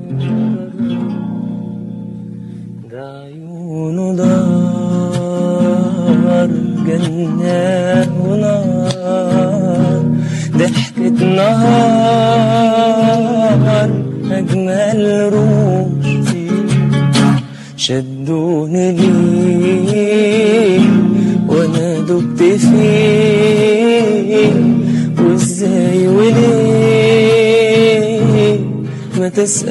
ده عيونه دار جنة ونار ضحكة نهار أجمل روح شدوني ليه وانا دبت فيه وازاي وليه ما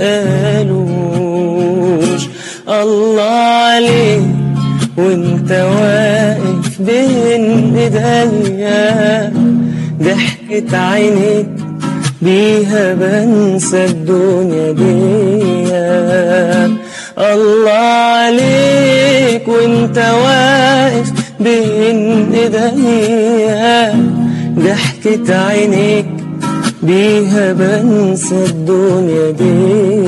تسألوش الله عليه وانت واقف بين ايديا ضحكة عينيك بيها بنسى الدنيا دي الله عليك وانت واقف بين ايديا ضحكة عينيك بيها بنسى الدنيا دي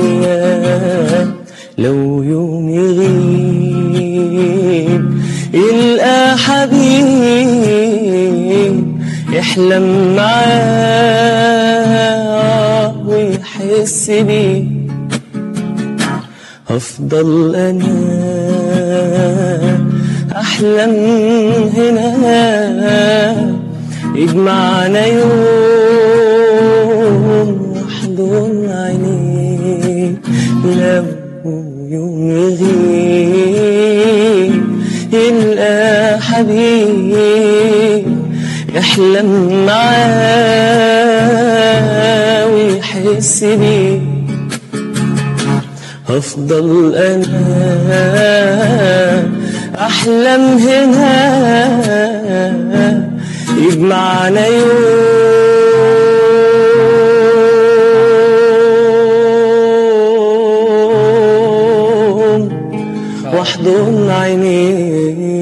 لو يوم يغيب يلقى حبيب يحلم معاه ويحس بيه هفضل انا احلم هنا يجمعنا يوم واحضن عينيك لو يوم يغيب يلقى حبيب يحلم معاه ويحس بيه هفضل انا احلم هنا يجمعنا يوم واحضن عينيك